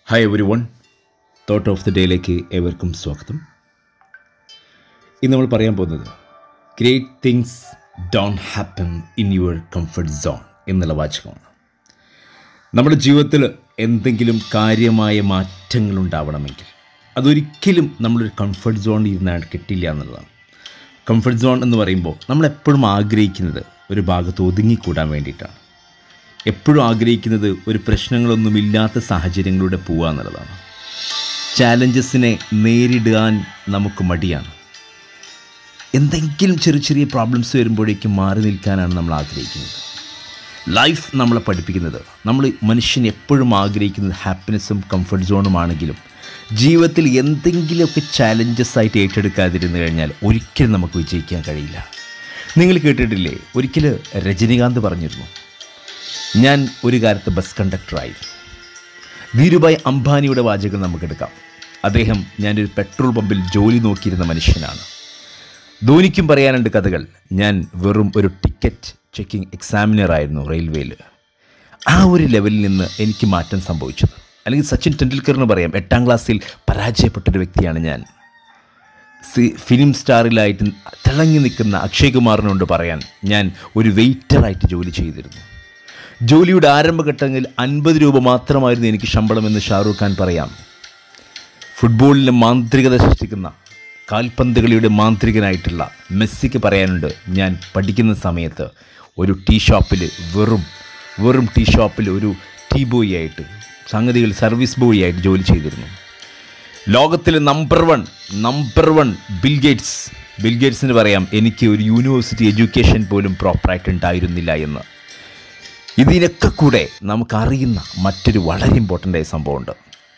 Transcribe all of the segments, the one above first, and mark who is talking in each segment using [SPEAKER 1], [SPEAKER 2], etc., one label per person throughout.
[SPEAKER 1] hi everyone thought of the ഡേയിലേക്ക് ഏവർക്കും സ്വാഗതം ഇന്ന് നമ്മൾ പറയാൻ പോകുന്നത് great things don't happen in your comfort zone എന്നുള്ള വാചകമാണ് നമ്മുടെ ജീവിതത്തിൽ എന്തെങ്കിലും കാര്യമായ മാറ്റങ്ങൾ ഉണ്ടാവണമെങ്കിൽ അതൊരിക്കലും നമ്മളൊരു കംഫർട്ട് സോണിൽ ഇരുന്നാൽ കിട്ടില്ല എന്നുള്ളതാണ് കംഫർട്ട് സോൺ എന്ന് പറയുമ്പോൾ നമ്മൾ എപ്പോഴും ആഗ്രഹിക്കുന്നത് ഒരു ഭാഗത്ത് ഒതുങ്ങിക്കൂടാൻ വേണ്ടിയിട്ടാണ് എപ്പോഴും ആഗ്രഹിക്കുന്നത് ഒരു പ്രശ്നങ്ങളൊന്നുമില്ലാത്ത സാഹചര്യങ്ങളിലൂടെ പോവുക എന്നുള്ളതാണ് ചാലഞ്ചസിനെ നേരിടാൻ നമുക്ക് മടിയാണ് എന്തെങ്കിലും ചെറിയ ചെറിയ പ്രോബ്ലംസ് വരുമ്പോഴേക്കും മാറി നിൽക്കാനാണ് നമ്മൾ ആഗ്രഹിക്കുന്നത് ലൈഫ് നമ്മളെ പഠിപ്പിക്കുന്നത് നമ്മൾ മനുഷ്യൻ എപ്പോഴും ആഗ്രഹിക്കുന്നത് ഹാപ്പിനെസ്സും കംഫർട്ട് സോണുമാണെങ്കിലും ജീവിതത്തിൽ എന്തെങ്കിലുമൊക്കെ ചാലഞ്ചസ് ആയിട്ട് ഏറ്റെടുക്കാതിരുന്നു കഴിഞ്ഞാൽ ഒരിക്കലും നമുക്ക് വിജയിക്കാൻ കഴിയില്ല നിങ്ങൾ കേട്ടിട്ടില്ലേ ഒരിക്കൽ രജനീകാന്ത് പറഞ്ഞിരുന്നു ഞാൻ ഒരു കാലത്ത് ബസ് കണ്ടക്ടറായിരുന്നു ധീരുഭായ് അംബാനിയുടെ വാചകം നമുക്കെടുക്കാം അദ്ദേഹം ഞാനൊരു പെട്രോൾ പമ്പിൽ ജോലി നോക്കിയിരുന്ന മനുഷ്യനാണ് ധോനിക്കും പറയാനുണ്ട് കഥകൾ ഞാൻ വെറും ഒരു ടിക്കറ്റ് ചെക്കിംഗ് എക്സാമിനർ ആയിരുന്നു റെയിൽവേയിൽ ആ ഒരു ലെവലിൽ നിന്ന് എനിക്ക് മാറ്റം സംഭവിച്ചത് അല്ലെങ്കിൽ സച്ചിൻ ടെണ്ടുൽക്കറിന് പറയാം എട്ടാം ക്ലാസ്സിൽ പരാജയപ്പെട്ടൊരു വ്യക്തിയാണ് ഞാൻ സി- ഫിലിം സ്റ്റാറിലായിട്ട് തിളങ്ങി നിൽക്കുന്ന അക്ഷയ് കുമാറിനോട് പറയാൻ ഞാൻ ഒരു വെയിറ്ററായിട്ട് ജോലി ചെയ്തിരുന്നു ജോലിയുടെ ആരംഭഘട്ടങ്ങളിൽ അൻപത് രൂപ മാത്രമായിരുന്നു എനിക്ക് ശമ്പളമെന്ന് ഷാറൂഖ് ഖാൻ പറയാം ഫുട്ബോളിലെ മാന്ത്രികത സൃഷ്ടിക്കുന്ന കാൽപന്ത് കളിയുടെ മാന്ത്രികനായിട്ടുള്ള മെസ്സിക്ക് പറയാനുണ്ട് ഞാൻ പഠിക്കുന്ന സമയത്ത് ഒരു ടീ ഷോപ്പിൽ വെറും വെറും ടീ ഷോപ്പിൽ ഒരു ടീ ബോയ് ആയിട്ട് സംഗതികൾ സർവീസ് ബോയ് ആയിട്ട് ജോലി ചെയ്തിരുന്നു ലോകത്തിലെ number one number one Bill Gates ബിൽഗേറ്റ്സിന് പറയാം എനിക്ക് ഒരു യൂണിവേഴ്സിറ്റി എഡ്യൂക്കേഷൻ പോലും പ്രോപ്പറായിട്ട് ഉണ്ടായിരുന്നില്ല എന്ന് ഇതിനൊക്കെ കൂടെ നമുക്കറിയുന്ന മറ്റൊരു വളരെ ഇമ്പോർട്ടൻ്റ് ആയ സംഭവമുണ്ട്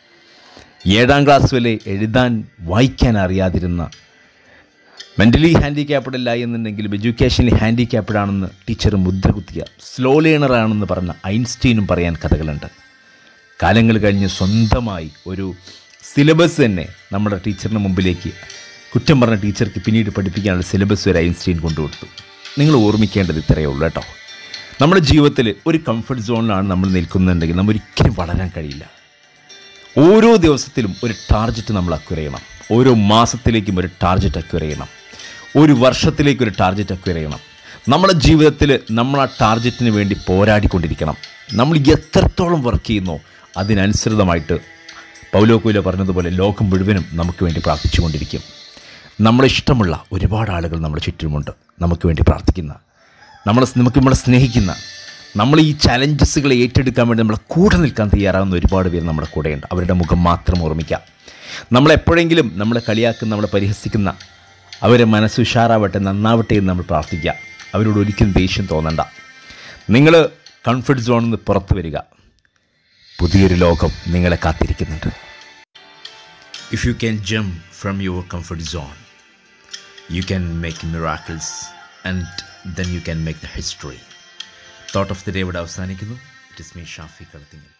[SPEAKER 1] ഏഴാം ക്ലാസ് വരെ എഴുതാൻ വായിക്കാൻ അറിയാതിരുന്ന മെൻ്റലി ഹാൻഡിക്യാപ്ഡ് അല്ല എന്നുണ്ടെങ്കിലും എഡ്യൂക്കേഷനിൽ ഹാൻഡിക്യാപ്ഡ് ആണെന്ന് ടീച്ചർ മുദ്ര കുത്തിയ സ്ലോ ലേണർ ആണെന്ന് പറഞ്ഞ ഐൻസ്റ്റീനും പറയാൻ കഥകളുണ്ട് കാലങ്ങൾ കഴിഞ്ഞ് സ്വന്തമായി ഒരു സിലബസ് തന്നെ നമ്മുടെ ടീച്ചറിന് മുമ്പിലേക്ക് കുറ്റം പറഞ്ഞ ടീച്ചർക്ക് പിന്നീട് പഠിപ്പിക്കാനുള്ള സിലബസ് വരെ ഐൻസ്റ്റീൻ കൊണ്ടുകൊടുത്തു നിങ്ങൾ ഓർമ്മിക്കേണ്ടത് ഇത്രയേ ഉള്ളൂ കേട്ടോ നമ്മുടെ ജീവിതത്തിൽ ഒരു കംഫർട്ട് സോണിലാണ് നമ്മൾ നിൽക്കുന്നുണ്ടെങ്കിൽ നമ്മൾ ഒരിക്കലും വളരാൻ കഴിയില്ല ഓരോ ദിവസത്തിലും ഒരു ടാർഗറ്റ് നമ്മൾ അക്വയർ ചെയ്യണം ഓരോ മാസത്തിലേക്കും ഒരു ടാർഗറ്റ് അക്വയർ ചെയ്യണം ഒരു വർഷത്തിലേക്ക് ഒരു ടാർഗറ്റ് അക്വയർ ചെയ്യണം നമ്മുടെ ജീവിതത്തിൽ നമ്മൾ ആ ടാർഗറ്റിന് വേണ്ടി പോരാടിക്കൊണ്ടിരിക്കണം നമ്മൾ എത്രത്തോളം വർക്ക് ചെയ്യുന്നോ അതിനനുസൃതമായിട്ട് പൗലോ കൊയിലോ പറഞ്ഞതുപോലെ ലോകം മുഴുവനും നമുക്ക് വേണ്ടി പ്രാർത്ഥിച്ചുകൊണ്ടിരിക്കും നമ്മളെ ഇഷ്ടമുള്ള ഒരുപാട് ആളുകൾ നമ്മുടെ ചുറ്റുമുണ്ട് നമുക്ക് വേണ്ടി പ്രാർത്ഥിക്കുന്ന നമ്മളെ നമുക്ക് നമ്മളെ സ്നേഹിക്കുന്ന നമ്മൾ ഈ ചലഞ്ചസുകളെ ഏറ്റെടുക്കാൻ വേണ്ടി നമ്മളെ കൂടെ നിൽക്കാൻ തയ്യാറാകുന്ന ഒരുപാട് പേര് നമ്മുടെ കൂടെയുണ്ട് അവരുടെ മുഖം മാത്രം ഓർമ്മിക്കാം നമ്മളെപ്പോഴെങ്കിലും നമ്മളെ കളിയാക്കുന്ന നമ്മളെ പരിഹസിക്കുന്ന അവരെ മനസ്സ് ഉഷാറാവട്ടെ നന്നാവട്ടെ എന്ന് നമ്മൾ പ്രാർത്ഥിക്കുക അവരോട് ഒരിക്കലും ദേഷ്യം തോന്നണ്ട നിങ്ങൾ കംഫർട്ട് സോണിൽ നിന്ന് പുറത്തു വരിക പുതിയൊരു ലോകം നിങ്ങളെ കാത്തിരിക്കുന്നുണ്ട് if you can jump from your comfort zone you can make miracles and then you can make the history thought of the day ഇവിടെ അവസാനിക്കുന്നു ഇറ്റ് ഇസ് മീ ഷാഫി കളത്തിങ്ങൽ